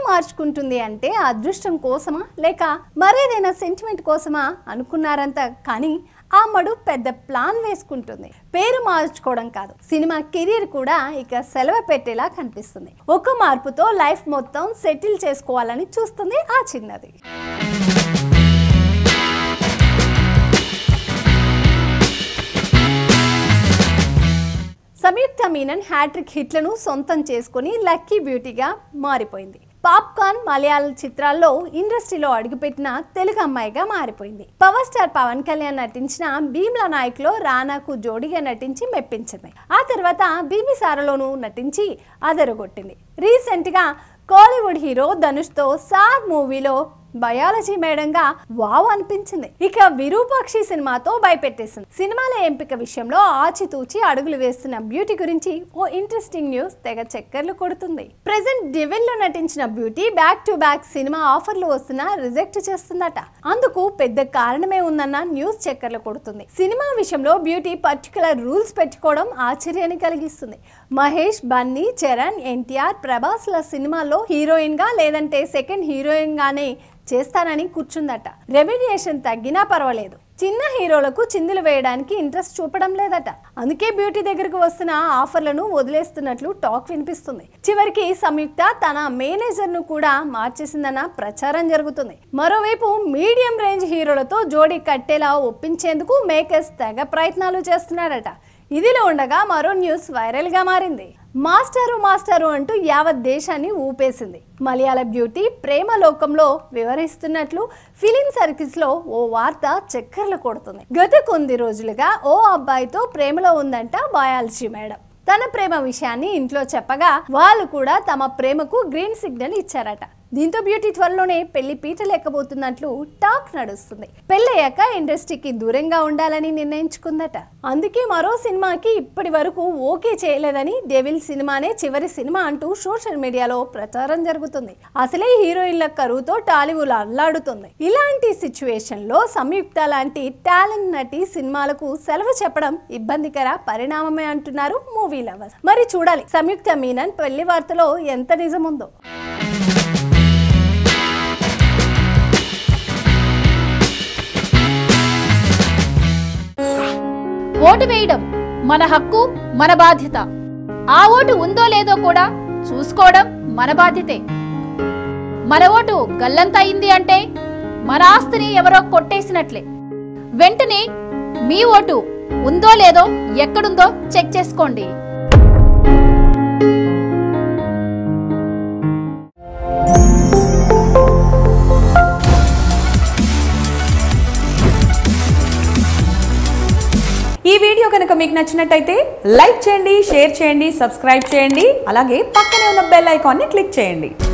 మార్చుకుంటుంది అంటే అదృష్టం కోసమా లేక మరేదైనా సెంటిమెంట్ కోసమా అనుకున్నారంత కానీ ఆ మడు పెద్ద ప్లాన్ వేసుకుంటుంది పేరు మార్చుకోవడం కాదు సినిమా కెరీర్ కూడా ఇక సెలవు పెట్టేలా కనిపిస్తుంది ఒక మార్పుతో లైఫ్ మొత్తం సెటిల్ చేసుకోవాలని చూస్తుంది ఆ చిన్నది సంయుక్త మీనన్ హ్యాట్రిక్ హిట్లను సొంతం చేసుకుని లక్కీ బ్యూటీగా మారిపోయింది పాప్కార్న్ మలయాళ చిత్రాల్లో ఇండస్ట్రీలో అడుగుపెట్టిన తెలుగు అమ్మాయిగా మారిపోయింది పవర్ స్టార్ పవన్ కళ్యాణ్ నటించిన భీమ్లా నాయక్లో రానాకు జోడిగా నటించి మెప్పించింది ఆ తర్వాత భీమిసారలోనూ నటించి అదరగొట్టింది రీసెంట్గా కాలీవుడ్ హీరో ధనుష్తో సార్ మూవీలో బయాలజీ మేడంగా వావ్ అనిపించింది ఇక విరూపాక్షి సినిమాతో భయపెట్టేసింది సినిమాల ఎంపిక విషయంలో ఆచితూచి అడుగులు వేస్తున్న బ్యూటీ గురించి ఓ ఇంట్రెస్టింగ్ న్యూస్ తెగ చక్కర్లు కొడుతుంది ప్రెసెంట్ డివెన్ లో నటించిన బ్యూటీ బ్యాక్ టు బ్యాక్ సినిమా ఆఫర్లు వస్తున్నా రిజెక్ట్ చేస్తుందట అందుకు పెద్ద కారణమే ఉందన్న న్యూస్ చక్కర్లు కొడుతుంది సినిమా విషయంలో బ్యూటీ పర్టికులర్ రూల్స్ పెట్టుకోవడం ఆశ్చర్యాన్ని కలిగిస్తుంది మహేష్ బన్నీ చరణ్ ఎన్టీఆర్ ప్రభాస్ల సినిమాల్లో హీరోయిన్ గా లేదంటే సెకండ్ హీరోయిన్ గానే చేస్తానని కూర్చుందట రెమ్యునేషన్ తగ్గినా పర్వాలేదు చిన్న హీరోలకు చిందులు వేయడానికి ఇంట్రెస్ట్ చూపడం లేదట అందుకే బ్యూటీ దగ్గరకు వస్తున్న ఆఫర్లను వదిలేస్తున్నట్లు టాక్ వినిపిస్తుంది చివరికి సంయుక్త తన మేనేజర్ ను కూడా మార్చేసిందన్న ప్రచారం జరుగుతుంది మరోవైపు మీడియం రేంజ్ హీరోలతో జోడీ కట్టేలా ఒప్పించేందుకు మేకర్స్ తెగ ప్రయత్నాలు చేస్తున్నారట ఇదిలో ఉండగా మరో న్యూస్ వైరల్ గా మారింది మాస్టరు మాస్టరు అంటూ యావత్ దేశాన్ని ఊపేసింది మలయాళ బ్యూటీ ప్రేమ లోకంలో వివరిస్తున్నట్లు ఫిలిం సర్కిల్స్ లో ఓ వార్త చక్కర్లు కొడుతుంది గత కొన్ని రోజులుగా ఓ అబ్బాయితో ప్రేమలో ఉందంట బయాలజీ మేడం తన ప్రేమ విషయాన్ని ఇంట్లో చెప్పగా వాళ్ళు కూడా తమ ప్రేమకు గ్రీన్ సిగ్నల్ ఇచ్చారట దీంతో బ్యూటీ త్వరలోనే పెళ్లి పీట లేకపోతున్నట్లు టాక్ నడుస్తుంది పెళ్ళయ్యాక ఇండస్ట్రీకి దూరంగా ఉండాలని నిర్ణయించుకుందట అందుకే మరో సినిమాకి ఇప్పటి వరకు ఓకే చేయలేదని డెవిల్ సినిమానే చివరి సినిమా అంటూ సోషల్ మీడియాలో ప్రచారం జరుగుతుంది అసలే హీరోయిన్ల కరువుతో టాలీవుడ్ అల్లాడుతుంది ఇలాంటి సిచ్యువేషన్ లో సంయుక్త లాంటి టాలెంట్ నటి సినిమాలకు సెలవు చెప్పడం ఇబ్బందికర పరిణామమే అంటున్నారు మూవీ లవర్స్ మరి చూడాలి సంయుక్త మీనన్ పెళ్లి వార్తలో ఎంత నిజముందో ఓటు వేయడం మన హక్కు మన బాధ్యత ఆ ఓటు ఉందో లేదో కూడా చూసుకోవడం మన బాధ్యతే మన ఓటు గల్లంత అయింది అంటే మన ఆస్తిని ఎవరో కొట్టేసినట్లే వెంటనే మీ ఓటు ఉందో లేదో ఎక్కడుందో చెక్ చేసుకోండి ఈ వీడియో కనుక మీకు నచ్చినట్టయితే లైక్ చేయండి షేర్ చేయండి సబ్స్క్రైబ్ చేయండి అలాగే పక్కనే ఉన్న బెల్ ఐకాన్ని క్లిక్ చేయండి